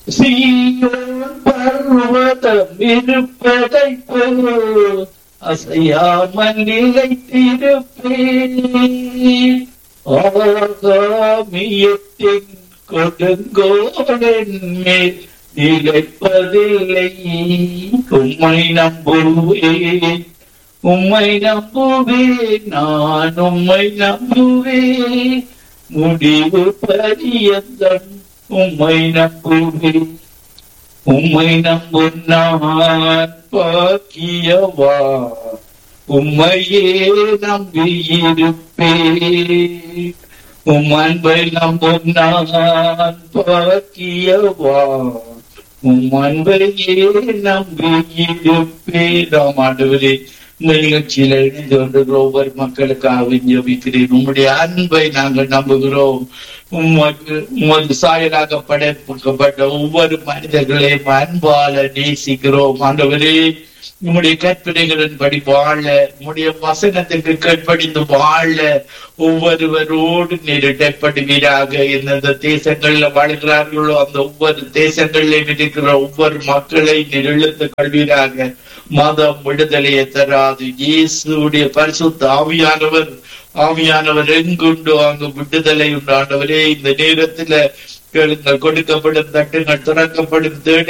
சீயோன் பர்வதம் இருப்பதைப் போல் அசையாமல் நிலைத்திருப்பேன் ஆகாமியத்தின் கொடுங்கோலன் மேல் நிலைப்பதில்லை உம்மை நம்புவேன் உம்மை நம்புவேன் நான் உம்மை நம்புவேன் முடிவு பரியந்தம் உம்மை நம்புவேன் உம்மை நம்பும் நான் பாக்கியவா உம்மையே நம்பியிருப்பேன் உம் அன்பை நம்பும் நான் பாக்கியவா உம் அன்பையே நம்பியிருப்பேன் நாம் ஆண்டவரே இந்த நிகழ்ச்சியில இணைந்து கொண்டிருக்கிற ஒவ்வொரு மக்களுக்காக ஜபிக்கிறேன் உம்முடைய அன்பை நாங்கள் நம்புகிறோம் உமக்கு உமது சாயலாக படைக்கப்பட்ட ஒவ்வொரு மனிதர்களையும் அன்பால நேசிக்கிறோம் ஆண்டவரே உம்முடைய கற்பனைகளின்படி வாழ உம்முடைய வசனத்துக்கு கற்படிந்து வாழ ஒவ்வொருவரோடு நீர் இடைப்படுவீராக எந்தெந்த தேசங்கள்ல வாழ்கிறார்களோ அந்த ஒவ்வொரு தேசங்களிலும் இருக்கிற ஒவ்வொரு மக்களை நீர் இழுத்து கல்வீராக மதம் விடுதலையை தராது இயேசுடைய பரிசுத்த ஆவியானவர் ஆவியானவர் எங்குண்டோ அங்கு விடுதலை உண்டாண்டவரே இந்த நேரத்துல கேளுங்கள் கொடுக்கப்படும் தட்டுங்கள் திறக்கப்படும் தேடி